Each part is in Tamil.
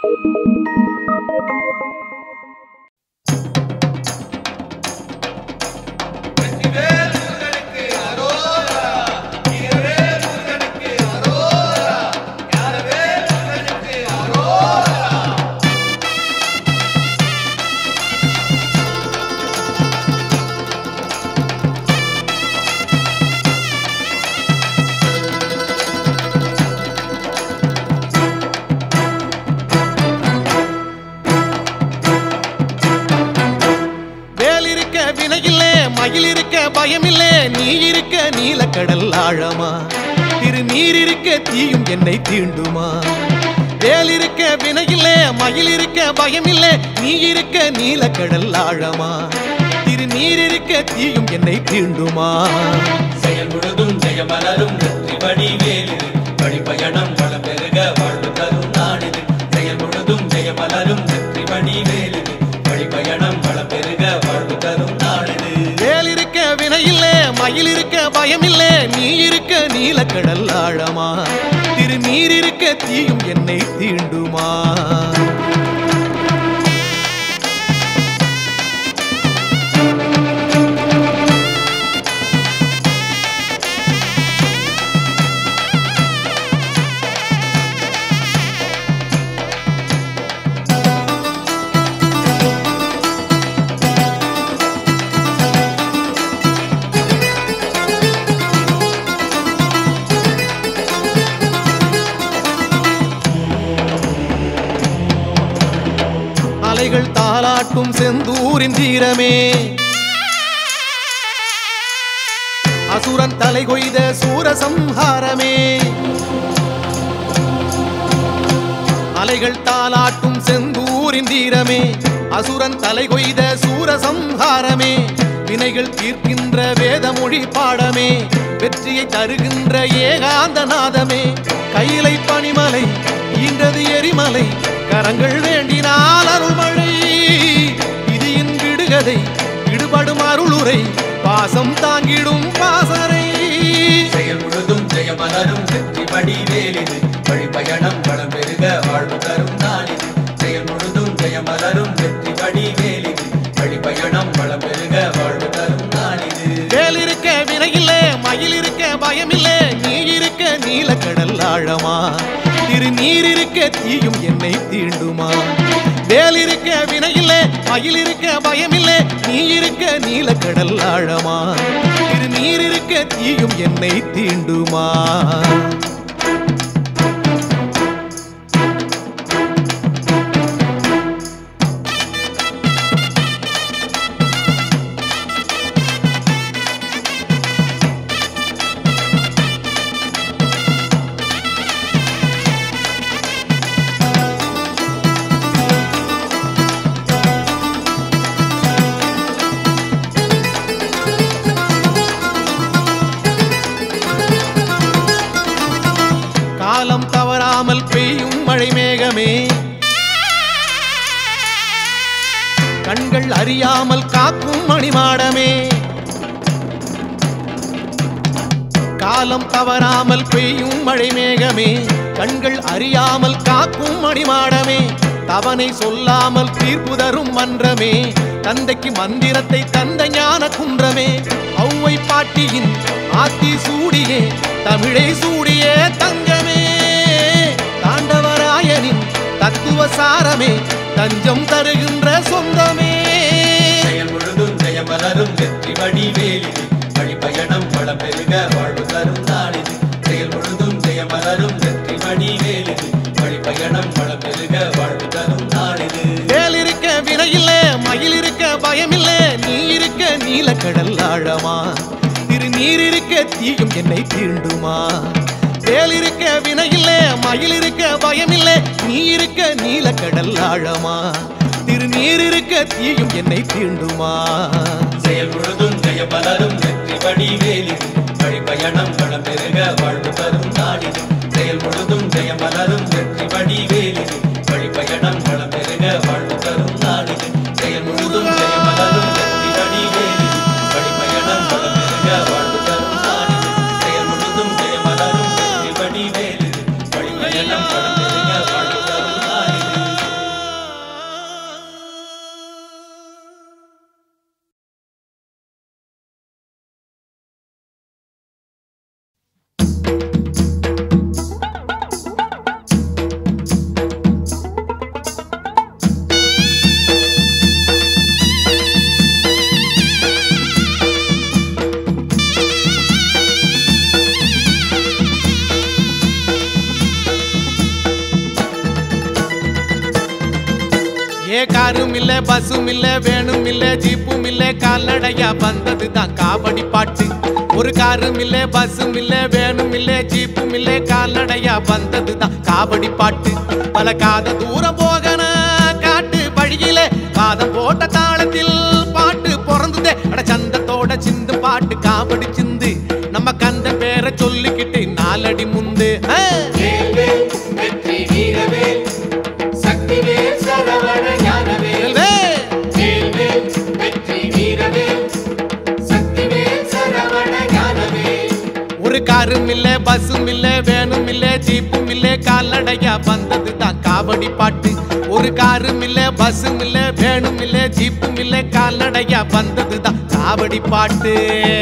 வேலிருக்க வினையில்லே மயில் இருக்க பயமில்லே நீ இருக்க நீலக்கடல் ஆழமா திருநீர் இருக்க தீயும் என்னை தீண்டுமா வேலிருக்க வினையில்லே மயில் இருக்க பயமில்லே நீ இருக்க நீலக்கடல் ஆழமா திருநீர் இருக்க தீயும் என்னை தீண்டுமா செயல் முழுதும் ஜெயமலரும் வெற்றி வடிவேலு வழிபயணம் வளம் பெருக வாழ்வு தரும் நாடிது செயல் முழுதும் ஜெயமலரும் வெற்றி வடிவேலு வழிபயணம் வளம் பெருக வாழ்வு தரும் நாடிது வேலிருக்க வினையில்லே மயில் இருக்க பயமில்லே நீ இருக்க நீலக்கடல் ஆழமா திருநீர் இருக்க தீயும் என்னை தீண்டுமா அலைகள் தாளாட்டும் செந்தூரின் தீரமே அசுரன் தலை கொய்த சூரசம்ஹாரமே அலைகள் தாளாட்டும் செந்தூரின் தீரமே அசுரன் தலை கொய்த சூரசம்ஹாரமே வினைகள் தீர்க்கின்ற வேதமொழி பாடமே வெற்றியை தருகின்ற ஏகாந்த நாதமே கையிலை பனிமலை ஈன்றது எரிமலை கரங்கள் வேண்டினால் அருள்மழை விதியின் விடுகதை விடுபடும் அருளுரை பாசம் தாங்கிடும் பாசறை செயல் முழுதும் ஜெயமலரும் வெற்றி வடிவேலிது வழிபயணம் வளம் பெருக வாழ்வு தரும் நாளிது செயல் முழுதும் ஜெயமலரும் வெற்றி வடிவேலிது வழிபயணம் வளம் பெருக வாழ்வு தரும் நாளிது வேலிருக்க வினையில்லே மயில் இருக்க பயமில்லே நீ இருக்க நீலக்கடல் ஆழமா திருநீர் இருக்க தீயும் என்னை தீண்டுமா வேலிருக்க வினையில்லே மயில் இருக்க பயமில்லே நீ இருக்க நீலக்கடல் ஆழமா திருநீர் இருக்க தீயும் என்னை தீண்டுமா காலம் தவறாமல் பெய்யும் மழை மேகமே கண்கள் அறியாமல் காக்கும் மணிமாடமே காலம் தவறாமல் பெய்யும் மழை மேகமே கண்கள் அறியாமல் காக்கும் மணிமாடமே தவனை சொல்லாமல் தீர்ப்பு தரும் மன்றமே தந்தைக்கு மந்திரத்தை தந்த ஞான குன்றமே ஔவை பாட்டியின் ஆத்தி சூடியே தமிழை சூடியே தங்கமே தாண்டவராயனின் தத்துவ சாரமே தஞ்சம் தருகின்ற சொந்தமே செயல் முழுதும் ஜெயமலரும் வெற்றி வடிவேலிது வழிபயணம் வளம் பெருக வாழ்வு தரும் நாளிது செயல் முழுதும் ஜெயமலரும் வெற்றி வடிவேலிது வழிபயணம் வளம் பெருக வாழ்வு தரும் நாளிது வேலிருக்க வினையில்லே மயில் இருக்க பயமில்லே நீ இருக்க நீலக்கடல் ஆழமா திருநீர் இருக்க தீயும் என்னை தீண்டுமா வேலிருக்க வினையில்லே மயில் இருக்க பயமில்லே நீ இருக்க நீலக்கடல் ஆழமா திருநீர் இருக்க தீயும் என்னை தீண்டுமா செயல் முழுதும் ஜெயமலரும் வெற்றி வடிவேலிது வழிபயணம் வளம் பெருக வாழ்வு தரும் நாளிது செயல் முழுதும் ஜெயமலரும் வெற்றி வடிவேலிது வழிபயணம் வளம் பெருக வாழ்வு தரும் நாளிது செயல் முழுதும் ஜெயமலரும் வெற்றி வடிவேலிது வழிபயணம் வளம் பெருக வாழ்வு தரும் நாளிது செயல் முழுதும் ஜெயமலரும் வெற்றி வடிவேலிது வழிபயணம் வளம் பெருக வாழ்வு தரும் நாளிது ஏ காரும் இல்ல பஸ்ஸும் இல்ல வேணும் இல்ல ஜீப்பும் இல்ல கால்நடையா வந்தது தான் காவடி பாட்டு ஒரு காரும் இல்ல பஸ்ஸும் இல்ல வேணும் இல்ல ஜீப்பும் இல்ல கால்நடையா வந்தது தான் காவடி பாட்டு பல காத தூரம் போகன காட்டு வழியிலே பாதம் போட்ட தாளத்தில் பாட்டு பிறந்ததே அட சந்தத்தோட சிந்து பாட்டு காவடி சிந்து நம்ம கந்த பேரை சொல்லிக்கிட்டு நாலடி முந்து ஆ. வேல்வேல் வெற்றி வீரவேல் சக்திவேல் சரவண ஞானவேல் வேல். வேல்வேல் வெற்றி வீரவேல் சக்திவேல் சரவண ஞானவேல் ஒரு காரும் இல்ல பஸ்ஸும் இல்ல வேணும் இல்ல ஜீப்பும் இல்ல கால்நடையா வந்தது தான் காவடி பாட்டு ஒரு காரும் இல்ல பஸ்ஸும் இல்ல வேணும் இல்ல ஜீப்பும் இல்ல கால்நடையா வந்தது தான் காவடி பாட்டு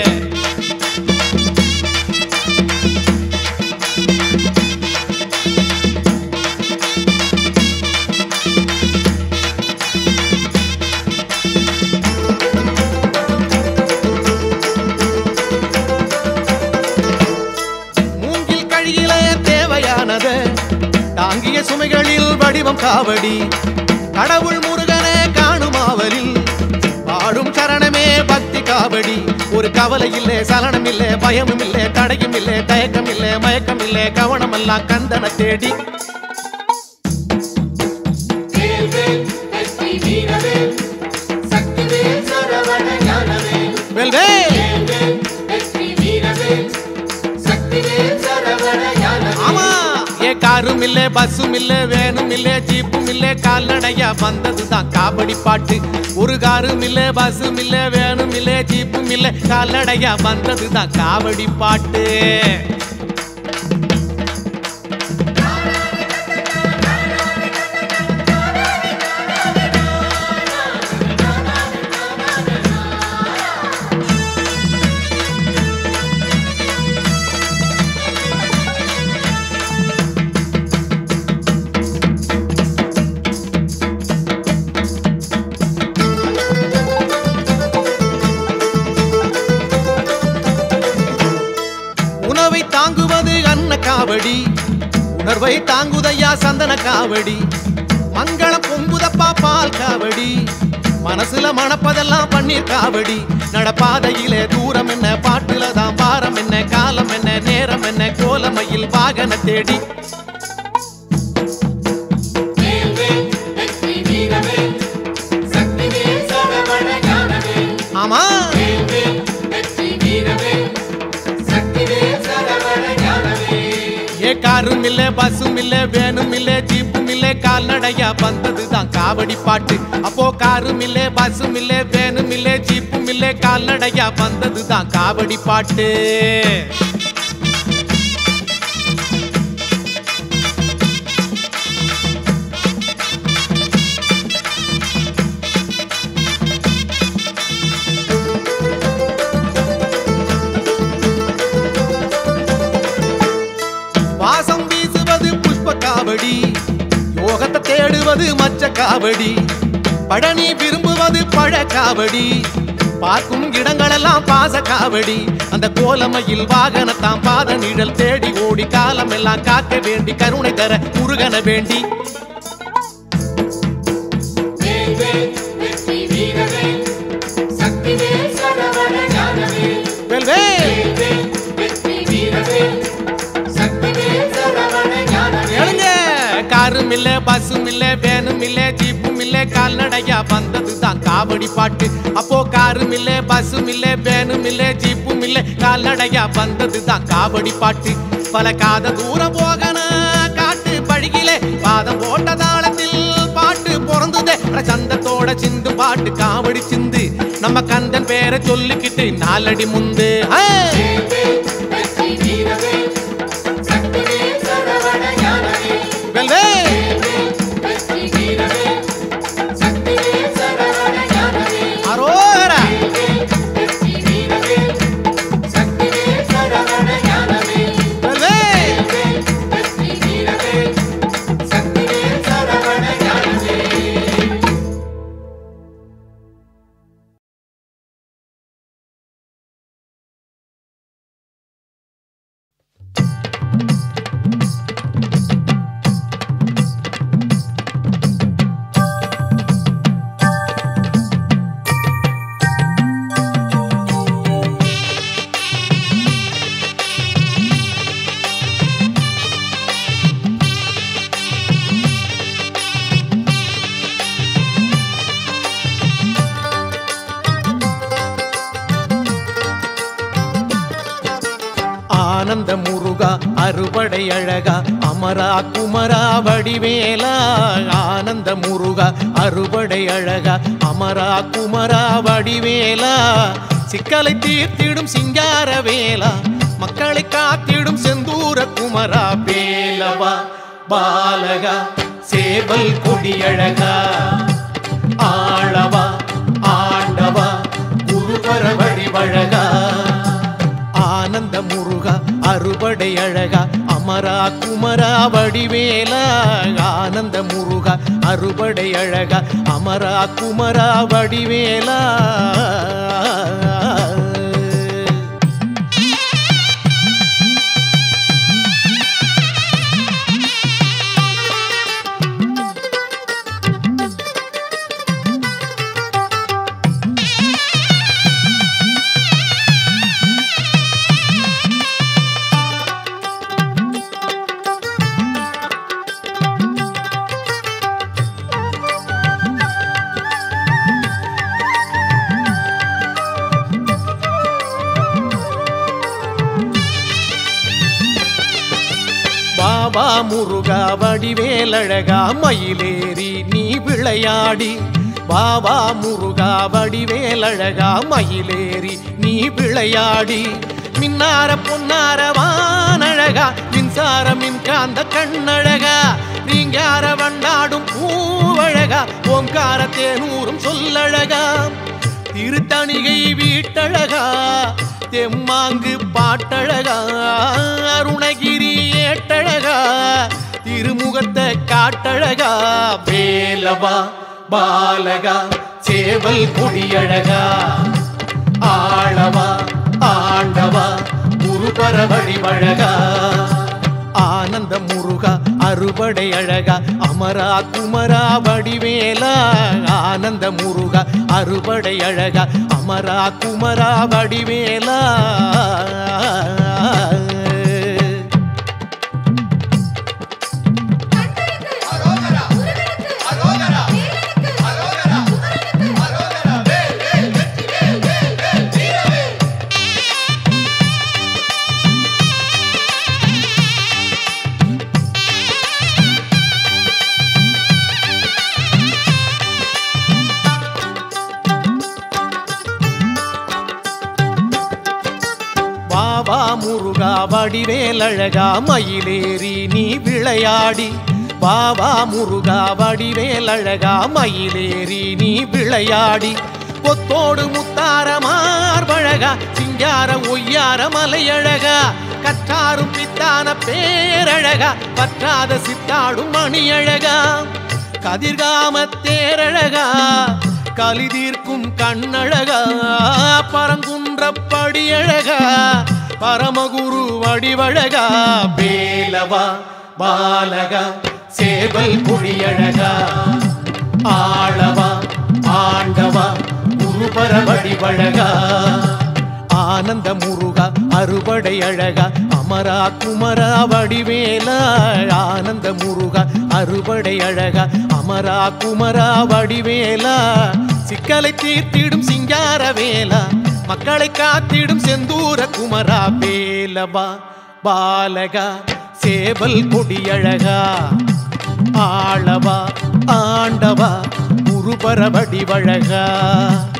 மூங்கில் கழியில தேவையானது தாங்கிய சுமைகளில் வடிவம் காவடி கடவுள் முருகனே காணும் ஆவலில் பாடும் சரணமே பக்தி காவடி ஒரு கவலை இல்லே சலனம் இல்லே பயமும் இல்லே தடையும் இல்லே தயக்கம் இல்லே மயக்கம் இல்லே கவனம் எல்லாம் கந்தன தேடி வேல்வேல் வெற்றி வீரவேல் சக்திவேல் சரவண ஞானவேல் வெல்வே வேல்வேல் வெற்றி வீரவேல் சக்திவேல் சரவண ஞானவேல் ஆமா ஏ காரும் இல்ல பஸ்ஸும் இல்ல வேணும் இல்ல ஜீப்பும் இல்ல கால்நடையா வந்தது தான் காவடி பாட்டு ஒரு காரும் இல்ல பஸ்ஸும் இல்ல வேணும் இல்ல ஜீப்பும் இல்ல கால்நடையா வந்தது தான் காவடி பாட்டு உணவை தாங்குவது அன்ன காவடி உணர்வை தாங்குதையா சந்தன காவடி மங்களம் பொங்குதப்பா பால் காவடி மனசுல மணப்பதெல்லாம் பன்னீர் காவடி நடப்பாதையிலே தூரம் என்ன பாட்டுல தான் பாரம் என்ன காலம் என்ன நேரம் என்ன கோலமையில் வாகன தேடி வேல்வேல் வெற்றி வீரவேல் சக்திவேல் சரவண ஞானவேல் ஆமா வேல்வேல் வெற்றி வீரவேல் சக்திவேல் சரவண ஞானவேல் ஏ காரும் இல்ல பஸ்ஸும் இல்ல வேணும் இல்ல ஜீப்பும் இல்ல கால்நடையா வந்தது தான் காவடி பாட்டு அப்போ காரும் இல்ல பஸ்ஸும் இல்ல வேணும் இல்ல ஜீப்பும் இல்ல கால்நடையா வந்தது தான் காவடி பாட்டு வாசம் வீசுவது புஷ்ப காவடி யோகத்தை தேடுவது மச்ச காவடி பழனி விரும்புவது பழ காவடி பார்க்கும் இடங்களெல்லாம் பாச காவடி அந்த கோலமையில் வாகனத்தாம் பாத நிழல் தேடி ஓடி காலம் எல்லாம் காக்க வேண்டி கருணை தர முருகன வேண்டி வேல்வேல் வெற்றி வீரவேல் சக்திவேல் சரவண ஞானவேல் வெல்வே வேல்வேல் வெற்றி வீரவேல் சக்திவேல் சரவண ஞானவேல் எழுங்க காரும் இல்ல பஸ்ஸும் இல்ல வேனும் இல்ல ஜீப்பும் இல்ல கால்நடையா வந்தது தான் காவடி பாட்டு அப்போ காரும் இல்ல பஸ்ஸும் இல்ல வேனும் இல்ல ஜீப்பும் இல்ல கால்நடையா வந்தது தான் காவடி பாட்டு பல காத தூரம் போகன காட்டு பழகிலே பாதம் போட்ட தாளத்தில் பாட்டு பிறந்ததே அட சந்தத்தோட சிந்து பாட்டு காவடி சிந்து நம்ம கந்தன் பேரை சொல்லிக்கிட்டு நாலடி முந்து ஆ! வேல்வேல் வெற்றி வீரவேல் சக்திவேல் சரவண ஞானவேல் வெல்வே வேல்வேல் வெற்றி வீரவேல் சக்திவேல் சரவண ஞானவேல் அரோகரா வேல்வேல் வெற்றி வீரவேல் சக்திவேல் சரவண ஞானவேல் வெல்வே வேல்வேல் வெற்றி வீரவேல் சக்திவேல் சரவண ஞானவேல் முருகா அறுபடை அழகா அமரா குமரா வடிவேலா ஆனந்த முருகா அறுபடை அழகா அமரா குமரா வடிவேலா சிக்கலை தீர்த்திடும் சிங்கார வேலா மக்களை காத்திடும் செந்தூர குமரா வேலவா பாலகா சேவல் கொடியழகா ஆளவா ஆண்டவா குருபர வடிவழகா ஆனந்த முருகா அறுபடை அழகா அமரா குமரா வடிவேலா ஆனந்த முருகா அறுபடை அழகா அமரா குமரா வடிவேலா பாபா முருகா வடிவேலழகா மயிலேறி நீ விளையாடி பாபா முருகா வடிவேலழகா மயிலேறி நீ விளையாடி மின்னார பொன்னார வானழகா மின்சார மின்காந்த கண்ணழகா நீங்கார வண்டாடும் பூவழகா ஓங்கார தேனூரும் சொல்லழகா திருத்தணிகை வீட்டழகா தெம்மாங்கு பாட்டழகா அருணகிரி ஏட்டழகா திருமுகத்தை காட்டழகா வேலவா பாலகா சேவல் கொடியழகா ஆளவா ஆண்டவா குருபர வடிவழகா ஆனந்த முருகா அறுபடை அழகா அமரா குமரா வடிவேலா ஆனந்த முருகா அறுபடை அழகா அமரா குமரா வடிவேலா பாபா முருகா வடிவேலழகா மயிலேறி நீ விளையாடி பாபா முருகா வடிவேலழகா மயிலேறி நீ விளையாடி கொத்தோடு முத்தார மார்பழகா சிங்கார ஒய்யார மலையழகா கற்றாரும் பித்தான பேரழகா பற்றாத சித்தாடும் மணியழகா கதிர்காம தேரழகா கலிதீர்க்கும் கண்ணழகா பரங்குன்றப்படி அழகா பரமகுரு வடிவழகா வேலவா பாலகா சேவல் குடியழகா ஆளவா ஆண்டவா குருபர வடிவழகா ஆனந்த முருகா அறுபடை அழகா அமரா குமரா வடிவேலா ஆனந்த முருகா அறுபடை அழகா அமரா குமரா வடிவேலா சிக்கலை தீர்த்திடும் சிங்கார வேலா மக்களை காத்திடும் செந்தூர குமரா வேலவா பாலகா சேவல் கொடியழகா ஆளவா ஆண்டவா குருபர வடிவழகா